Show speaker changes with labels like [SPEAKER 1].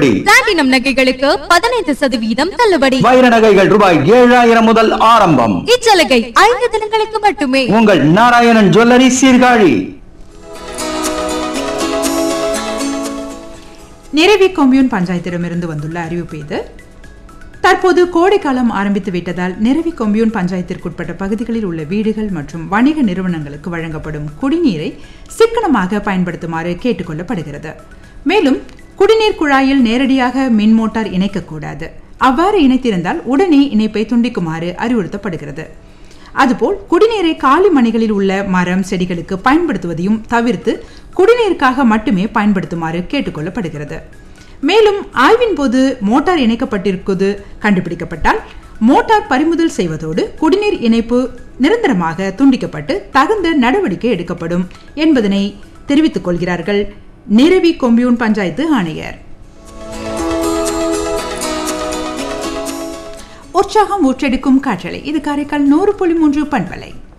[SPEAKER 1] தள்ளுபடி
[SPEAKER 2] பிளாட்டினம் நகைகளுக்கு பதினைந்து சதவீதம் தள்ளுபடி
[SPEAKER 1] வைர நகைகள் ரூபாய் ஏழாயிரம் முதல் ஆரம்பம்
[SPEAKER 2] இச்சலுகை ஐந்து தினங்களுக்கு மட்டுமே
[SPEAKER 1] உங்கள் நாராயணன் ஜுவல்லரி சீர்காழி
[SPEAKER 3] நிறவி கொம்யூன் பஞ்சாயத்திடமிருந்து வந்துள்ள அறிவிப்பு இது தற்போது கோடைக்காலம் ஆரம்பித்து விட்டதால் நிறவி கொம்யூன் பஞ்சாயத்திற்குட்பட்ட பகுதிகளில் உள்ள வீடுகள் மற்றும் வணிக நிறுவனங்களுக்கு வழங்கப்படும் குடிநீரை சிக்கனமாக பயன்படுத்துமாறு கேட்டுக்கொள்ளப்படுகிறது மேலும் குடிநீர் குழாயில் நேரடியாக மின் மோட்டார் இணைக்கக்கூடாது அவ்வாறு இணைத்திருந்தால் உடனே இணைப்பை துண்டிக்குமாறு அறிவுறுத்தப்படுகிறது அதுபோல் குடிநீரை காலி மணிகளில் உள்ள மரம் செடிகளுக்கு பயன்படுத்துவதையும் தவிர்த்து குடிநீருக்காக மட்டுமே பயன்படுத்துமாறு கேட்டுக்கொள்ளப்படுகிறது மேலும் ஆய்வின் போது மோட்டார் இணைக்கப்பட்டிருப்பது கண்டுபிடிக்கப்பட்டால் மோட்டார் பறிமுதல் செய்வதோடு குடிநீர் இணைப்பு நிரந்தரமாக துண்டிக்கப்பட்டு தகுந்த நடவடிக்கை எடுக்கப்படும் என்பதனை தெரிவித்துக் கொள்கிறார்கள் நிரவி கொம்பியூன் பஞ்சாயத்து ஆணையர் உற்சாகம் ஊற்றெடுக்கும் காற்றலை இது காரைக்கால் நூறு புள்ளி மூன்று பண்பலை